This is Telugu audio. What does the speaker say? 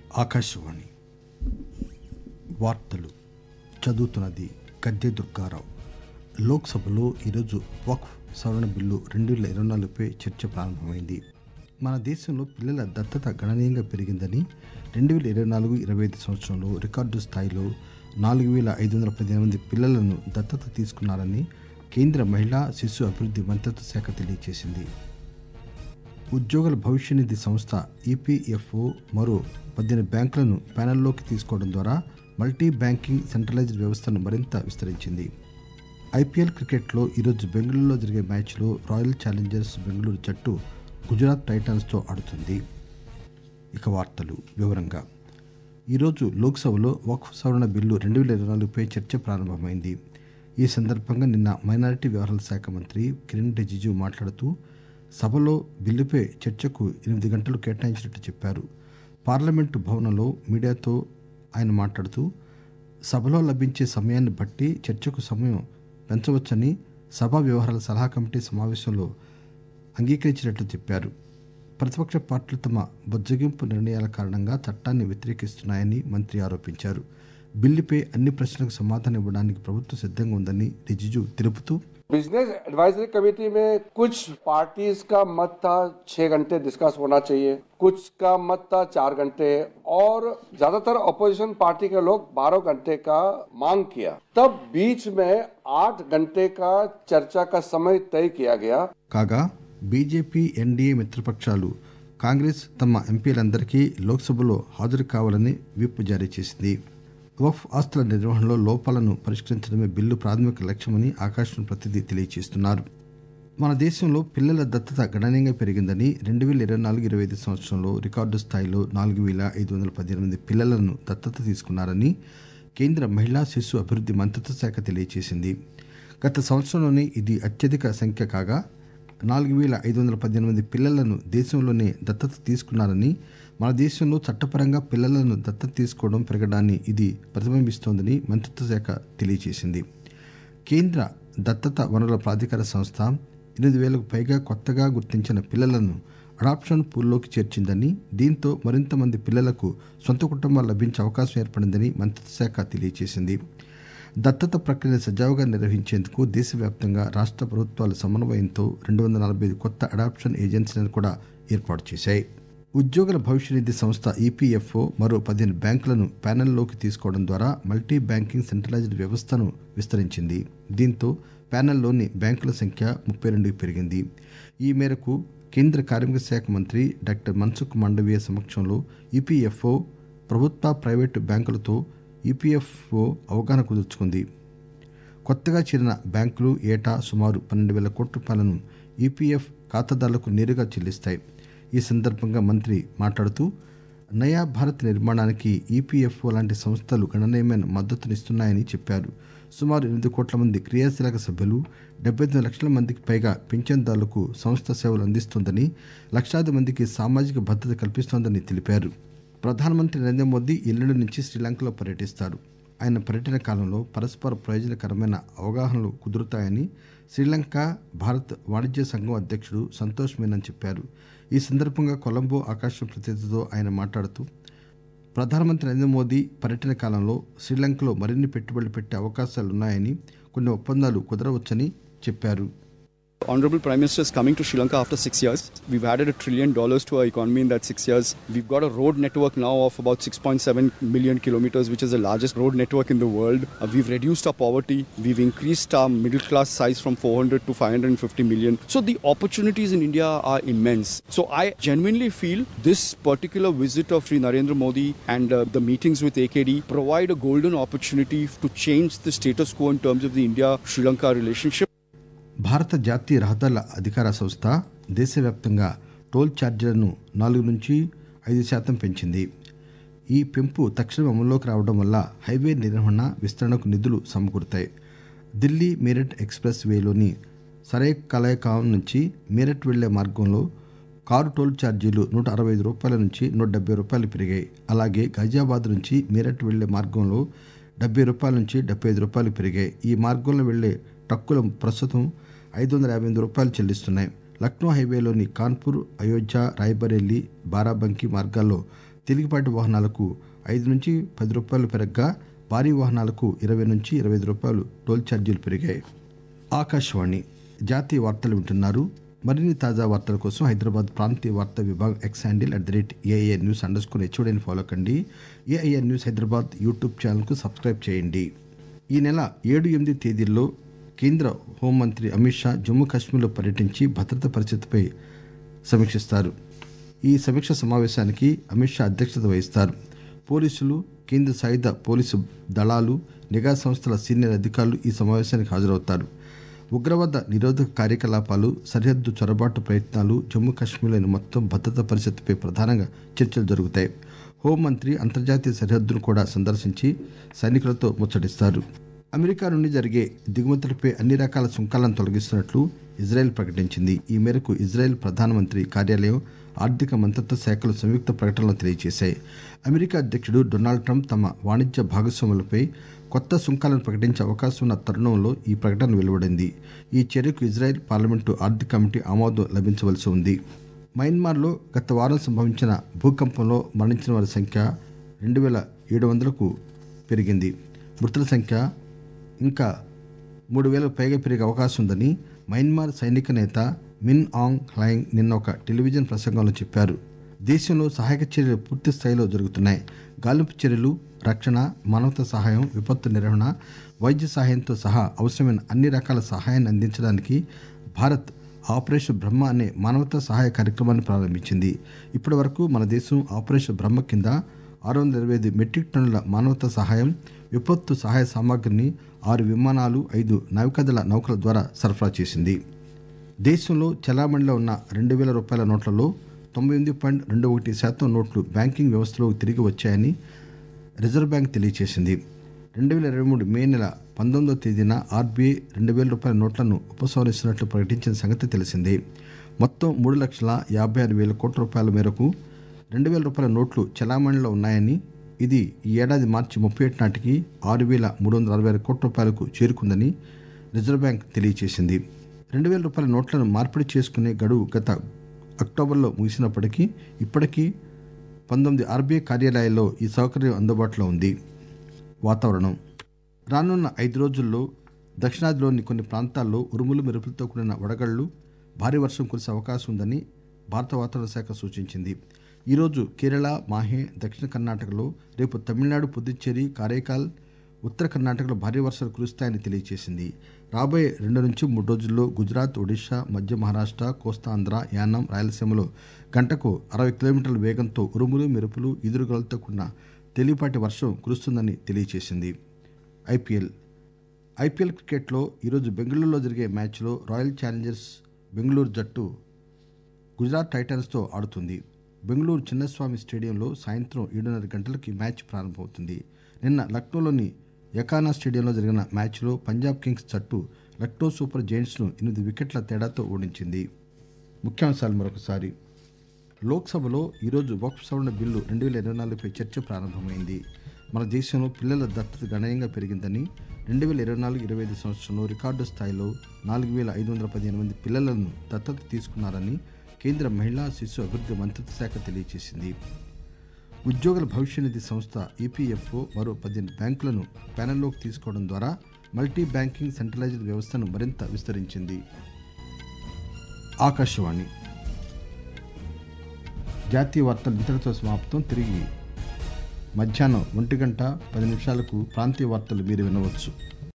ఆకాశవాణి వార్తలు చదువుతున్నది గద్దె దుర్గారావు లోక్సభలో ఈరోజు వక్ఫ్ సవరణ బిల్లు రెండు వేల ఇరవై నాలుగుపై చర్చ ప్రారంభమైంది మన దేశంలో పిల్లల దత్తత గణనీయంగా పెరిగిందని రెండు వేల ఇరవై నాలుగు ఇరవై ఐదు సంవత్సరంలో రికార్డు స్థాయిలో నాలుగు వేల ఐదు వందల పదిహేను మంది పిల్లలను దత్తత తీసుకున్నారని కేంద్ర మహిళా శిశు అభివృద్ధి మంత్రిత్వ శాఖ తెలియజేసింది ఉద్యోగుల భవిష్య నిధి సంస్థ ఈపీఎఫ్ఓ మరో పద్దెనిమిది బ్యాంకులను ప్యానెల్లోకి తీసుకోవడం ద్వారా మల్టీ బ్యాంకింగ్ సెంట్రలైజ్డ్ వ్యవస్థను మరింత విస్తరించింది ఐపీఎల్ క్రికెట్లో ఈరోజు బెంగళూరులో జరిగే మ్యాచ్లో రాయల్ ఛాలెంజర్స్ బెంగళూరు జట్టు గుజరాత్ టైటాన్స్తో ఆడుతుంది ఇక వార్తలు వివరంగా ఈరోజు లోక్సభలో వక్ఫ్ సవరణ బిల్లు రెండు వేల ఇరవై నాలుగుపై చర్చ ప్రారంభమైంది ఈ సందర్భంగా నిన్న మైనారిటీ వ్యవహారాల శాఖ మంత్రి కిరణ్ రిజిజు మాట్లాడుతూ సభలో బిల్లుపై చర్చకు ఎనిమిది గంటలు కేటాయించినట్టు చెప్పారు పార్లమెంటు భవనంలో మీడియాతో ఆయన మాట్లాడుతూ సభలో లభించే సమయాన్ని బట్టి చర్చకు సమయం పెంచవచ్చని సభా వ్యవహారాల సలహా కమిటీ సమావేశంలో అంగీకరించినట్లు చెప్పారు ప్రతిపక్ష పార్టీలు తమ బుజ్జగింపు నిర్ణయాల కారణంగా చట్టాన్ని వ్యతిరేకిస్తున్నాయని మంత్రి ఆరోపించారు బిల్లుపై అన్ని ప్రశ్నలకు సమాధానం ఇవ్వడానికి ప్రభుత్వం సిద్ధంగా ఉందని రిజిజు తెలుపుతూ बिजनेस एडवाइजरी कमेटी में कुछ पार्टीज का मत था छह घंटे डिस्कस होना चाहिए कुछ का मत था चार घंटे और ज्यादातर अपोजिशन पार्टी के लोग बारह घंटे का मांग किया तब बीच में आठ घंटे का चर्चा का समय तय किया गया కాగా బీజేపీ ఎన్డీఏ మిత్రపక్షాలు కాంగ్రెస్ తమ ఎంపీలందరికీ లోక్సభలో హాజరు కావాలని విప్ జారీ చేసింది వఫ్ ఆస్తుల నిర్వహణలో లోపాలను పరిష్కరించడమే బిల్లు ప్రాథమిక లక్ష్యమని ఆకాశం ప్రతినిధి తెలియజేస్తున్నారు మన దేశంలో పిల్లల దత్తత గణనీయంగా పెరిగిందని రెండు వేల ఇరవై నాలుగు ఇరవై ఐదు సంవత్సరంలో రికార్డు స్థాయిలో నాలుగు వేల ఐదు వందల పద్దెనిమిది పిల్లలను దత్తత తీసుకున్నారని కేంద్ర మహిళా శిశు అభివృద్ధి మంత్రిత్వ శాఖ తెలియజేసింది గత సంవత్సరంలోనే ఇది అత్యధిక సంఖ్య కాగా నాలుగు వేల ఐదు వందల పద్దెనిమిది పిల్లలను దేశంలోనే దత్తత తీసుకున్నారని మన దేశంలో చట్టపరంగా పిల్లలను దత్తత తీసుకోవడం పెరగడాన్ని ఇది ప్రతిబింబిస్తోందని మంత్రిత్వ శాఖ తెలియజేసింది కేంద్ర దత్తత వనరుల ప్రాధికార సంస్థ ఎనిమిది వేలకు పైగా కొత్తగా గుర్తించిన పిల్లలను అడాప్షన్ పూల్లోకి చేర్చిందని దీంతో మరింత మంది పిల్లలకు సొంత కుటుంబాలు లభించే అవకాశం ఏర్పడిందని మంత్రిత్వ శాఖ తెలియజేసింది దత్తత ప్రక్రియను సజావుగా నిర్వహించేందుకు దేశవ్యాప్తంగా రాష్ట్ర ప్రభుత్వాల సమన్వయంతో రెండు వందల నలభై ఐదు కొత్త అడాప్షన్ ఏజెన్సీలను కూడా ఏర్పాటు చేశాయి ఉద్యోగుల భవిష్య నిధి సంస్థ ఈపీఎఫ్ఓ మరో పదిహేను బ్యాంకులను ప్యానెల్లోకి తీసుకోవడం ద్వారా మల్టీ బ్యాంకింగ్ సెంట్రలైజ్డ్ వ్యవస్థను విస్తరించింది దీంతో ప్యానెల్లోని బ్యాంకుల సంఖ్య ముప్పై రెండుకి పెరిగింది ఈ మేరకు కేంద్ర కార్మిక శాఖ మంత్రి డాక్టర్ మన్సుఖ్ మాండవీయ సమక్షంలో ఈపీఎఫ్ఓ ప్రభుత్వ ప్రైవేటు బ్యాంకులతో ఈపీఎఫ్ఓ అవగాహన కుదుర్చుకుంది కొత్తగా చేరిన బ్యాంకులు ఏటా సుమారు పన్నెండు వేల కోట్ల రూపాయలను ఈపీఎఫ్ ఖాతాదారులకు నేరుగా చెల్లిస్తాయి ఈ సందర్భంగా మంత్రి మాట్లాడుతూ నయా భారత్ నిర్మాణానికి ఈపీఎఫ్ఓ లాంటి సంస్థలు గణనీయమైన మద్దతునిస్తున్నాయని చెప్పారు సుమారు ఎనిమిది కోట్ల మంది క్రియాశీలక సభ్యులు డెబ్బై తొమ్మిది లక్షల మందికి పైగా పింఛన్దారులకు సంస్థ సేవలు అందిస్తోందని లక్షలాది మందికి సామాజిక భద్రత కల్పిస్తోందని తెలిపారు ప్రధానమంత్రి నరేంద్ర మోదీ ఎల్లుండి నుంచి శ్రీలంకలో పర్యటిస్తారు ఆయన పర్యటన కాలంలో పరస్పర ప్రయోజనకరమైన అవగాహనలు కుదురుతాయని శ్రీలంక భారత్ వాణిజ్య సంఘం అధ్యక్షుడు సంతోష్ మీనన్ చెప్పారు ఈ సందర్భంగా కొలంబో ఆకాశం ప్రతినిధితో ఆయన మాట్లాడుతూ ప్రధానమంత్రి నరేంద్ర మోదీ పర్యటన కాలంలో శ్రీలంకలో మరిన్ని పెట్టుబడులు పెట్టే అవకాశాలున్నాయని కొన్ని ఒప్పందాలు కుదరవచ్చని చెప్పారు Honorable Prime Minister is coming to Sri Lanka after six years. We've added a trillion dollars to our economy in that six years. We've got a road network now of about 6.7 million kilometers, which is the largest road network in the world. Uh, we've reduced our poverty. We've increased our middle class size from 400 to 550 million. So the opportunities in India are immense. So I genuinely feel this particular visit of Sri Narendra Modi and uh, the meetings with AKD provide a golden opportunity to change the status quo in terms of the India-Sri Lanka relationship. భారత జాతీయ రహదారుల అధికార సంస్థ దేశవ్యాప్తంగా టోల్ ఛార్జీలను నాలుగు నుంచి ఐదు శాతం పెంచింది ఈ పెంపు తక్షణం అమల్లోకి రావడం వల్ల హైవే నిర్వహణ విస్తరణకు నిధులు సమకూరుతాయి ఢిల్లీ మీరట్ ఎక్స్ప్రెస్ వేలోని సరై కలయకాం నుంచి మీరట్ వెళ్లే మార్గంలో కారు టోల్ ఛార్జీలు నూట అరవై ఐదు రూపాయల నుంచి నూట డెబ్బై రూపాయలు పెరిగాయి అలాగే గజియాబాద్ నుంచి మీరట్ వెళ్లే మార్గంలో డెబ్బై రూపాయల నుంచి డెబ్బై ఐదు రూపాయలు పెరిగాయి ఈ మార్గంలో వెళ్లే ట్రక్కులు ప్రస్తుతం ఐదు వందల యాభై ఎనిమిది రూపాయలు చెల్లిస్తున్నాయి లక్నో హైవేలోని కాన్పూర్ అయోధ్య రాయ్బరేలీ బారాబంకీ మార్గాల్లో తేలికపాటి వాహనాలకు ఐదు నుంచి పది రూపాయలు పెరగ్గా భారీ వాహనాలకు ఇరవై నుంచి ఇరవై ఐదు రూపాయలు టోల్ ఛార్జీలు పెరిగాయి ఆకాశవాణి జాతీయ వార్తలు వింటున్నారు మరిన్ని తాజా వార్తల కోసం హైదరాబాద్ ప్రాంతీయ వార్తా విభాగం X handle at the rate AIR news underscore స్కోర్ హెచ్ఓడిని ఫాలో కండి ఏఐఆర్ న్యూస్ హైదరాబాద్ యూట్యూబ్ ఛానల్కు సబ్స్క్రైబ్ చేయండి ఈ నెల ఏడు ఎనిమిది తేదీల్లో కేంద్ర హోంమంత్రి అమిత్ షా జమ్మూ కాశ్మీర్లో పర్యటించి భద్రతా పరిస్థితిపై సమీక్షిస్తారు ఈ సమీక్ష సమావేశానికి అమిత్ షా అధ్యక్షత వహిస్తారు పోలీసులు కేంద్ర సాయుధ పోలీసు దళాలు నిఘా సంస్థల సీనియర్ అధికారులు ఈ సమావేశానికి హాజరవుతారు ఉగ్రవాద నిరోధక కార్యకలాపాలు సరిహద్దు చొరబాటు ప్రయత్నాలు జమ్మూ కాశ్మీర్లోని మొత్తం భద్రతా పరిస్థితిపై ప్రధానంగా చర్చలు జరుగుతాయి హోంమంత్రి అంతర్జాతీయ సరిహద్దును కూడా సందర్శించి సైనికులతో ముచ్చటిస్తారు అమెరికా నుండి జరిగే దిగుమతులపై అన్ని రకాల సుంకాలను తొలగిస్తున్నట్లు ఇజ్రాయెల్ ప్రకటించింది ఈ మేరకు ఇజ్రాయెల్ ప్రధానమంత్రి కార్యాలయం ఆర్థిక మంత్రిత్వ శాఖలు సంయుక్త ప్రకటనలో తెలియజేశాయి అమెరికా అధ్యక్షుడు డొనాల్డ్ ట్రంప్ తమ వాణిజ్య భాగస్వాములపై కొత్త సుంకాలను ప్రకటించే అవకాశం ఉన్న తరుణంలో ఈ ప్రకటన వెలువడింది ఈ చర్యకు ఇజ్రాయెల్ పార్లమెంటు ఆర్థిక కమిటీ ఆమోదం లభించవలసి ఉంది మయన్మార్లో గత వారం సంభవించిన భూకంపంలో మరణించిన వారి సంఖ్య రెండు వేల ఏడు వందలకు పెరిగింది మృతుల సంఖ్య ఇంకా మూడు వేలకు పైగా పెరిగే అవకాశం ఉందని మయన్మార్ సైనిక నేత మిన్ ఆంగ్ హ్లాంగ్ నిన్న ఒక టెలివిజన్ ప్రసంగంలో చెప్పారు దేశంలో సహాయక చర్యలు పూర్తి స్థాయిలో జరుగుతున్నాయి గాలింపు చర్యలు రక్షణ మానవతా సహాయం విపత్తు నిర్వహణ వైద్య సహాయంతో సహా అవసరమైన అన్ని రకాల సహాయాన్ని అందించడానికి భారత్ ఆపరేషన్ బ్రహ్మ అనే మానవతా సహాయ కార్యక్రమాన్ని ప్రారంభించింది ఇప్పటి వరకు మన దేశం ఆపరేషన్ బ్రహ్మ కింద ఆరు వందల ఇరవై ఐదు మెట్రిక్ టన్నుల మానవతా సహాయం విపత్తు సహాయ సామాగ్రిని ఆరు విమానాలు ఐదు నావికాదళ నౌకల ద్వారా సరఫరా చేసింది దేశంలో చలామణిలో ఉన్న రెండు వేల రూపాయల నోట్లలో తొంభై ఎనిమిది పాయింట్ రెండు ఒకటి శాతం నోట్లు బ్యాంకింగ్ వ్యవస్థలోకి తిరిగి వచ్చాయని రిజర్వ్ బ్యాంక్ తెలియజేసింది రెండు వేల ఇరవై మూడు మే నెల పంతొమ్మిదవ తేదీన ఆర్బీఐ రెండు వేల రూపాయల నోట్లను ఉపసంహరిస్తున్నట్లు ప్రకటించిన సంగతి తెలిసిందే మొత్తం మూడు లక్షల యాభై ఆరు వేల కోట్ల రూపాయల మేరకు రెండు వేల రూపాయల నోట్లు చలామణిలో ఉన్నాయని ఇది ఈ ఏడాది మార్చి ముప్పై ఒకటి నాటికి ఆరు వేల మూడు వందల అరవై ఆరు కోట్ల రూపాయలకు చేరుకుందని రిజర్వ్ బ్యాంక్ తెలియజేసింది రెండు వేల రూపాయల నోట్లను మార్పిడి చేసుకునే గడువు గత అక్టోబర్లో ముగిసినప్పటికీ ఇప్పటికీ పంతొమ్మిది ఆర్బీఐ కార్యాలయాల్లో ఈ సౌకర్యం అందుబాటులో ఉంది వాతావరణం రానున్న ఐదు రోజుల్లో దక్షిణాదిలోని కొన్ని ప్రాంతాల్లో ఉరుములు మెరుపులతో కూడిన వడగళ్లు భారీ వర్షం కురిసే అవకాశం ఉందని భారత వాతావరణ శాఖ సూచించింది ఈరోజు కేరళ మాహే దక్షిణ కర్ణాటకలో రేపు తమిళనాడు పుదుచ్చేరి కారైకాల్ ఉత్తర కర్ణాటకలో భారీ వర్షాలు కురుస్తాయని తెలియజేసింది రాబోయే రెండు నుంచి మూడు రోజుల్లో గుజరాత్ ఒడిశా మధ్య మహారాష్ట్ర కోస్తాంధ్ర యానం రాయలసీమలో గంటకు అరవై కిలోమీటర్ల వేగంతో ఉరుములు మెరుపులు ఈదురుగాలతో కూడిన తేలిపాటి వర్షం కురుస్తుందని తెలియజేసింది ఐపీఎల్ ఐపీఎల్ క్రికెట్లో ఈరోజు బెంగళూరులో జరిగే మ్యాచ్లో రాయల్ ఛాలెంజర్స్ బెంగళూరు జట్టు గుజరాత్ టైటన్స్తో ఆడుతుంది బెంగళూరు చిన్నస్వామి స్టేడియంలో సాయంత్రం ఏడున్నర గంటలకి మ్యాచ్ ప్రారంభమవుతుంది నిన్న లక్నోలోని యకానా స్టేడియంలో జరిగిన మ్యాచ్లో పంజాబ్ కింగ్స్ జట్టు లక్నో సూపర్ జైంట్స్ను ఎనిమిది వికెట్ల తేడాతో ఓడించింది ముఖ్యాంశాలు మరొకసారి లోక్సభలో ఈరోజు వక్ఫ్ సవరణ బిల్లు రెండు వేల ఇరవై నాలుగుపై చర్చ ప్రారంభమైంది మన దేశంలో పిల్లల దత్తత గణనీయంగా పెరిగిందని రెండు వేల ఇరవై నాలుగు ఇరవై ఐదు సంవత్సరంలో రికార్డు స్థాయిలో నాలుగు వేల ఐదు వందల పదిహేను మంది పిల్లలను దత్తత తీసుకున్నారని కేంద్ర మహిళా శిశు అభివృద్ధి మంత్రిత్వ శాఖ తెలియజేసింది ఉద్యోగుల భవిష్య నిధి సంస్థ ఈపీఎఫ్ఓ మరో పదిహేను బ్యాంకులను ప్యానెల్లోకి తీసుకోవడం ద్వారా మల్టీ బ్యాంకింగ్ సెంట్రలైజ్డ్ వ్యవస్థను మరింత విస్తరించింది ఆకాశవాణి జాతీయ వార్తలు ఇంతటితో సమాప్తం తిరిగి మధ్యాహ్నం ఒంటి గంట పది నిమిషాలకు ప్రాంతీయ వార్తలు మీరు వినవచ్చు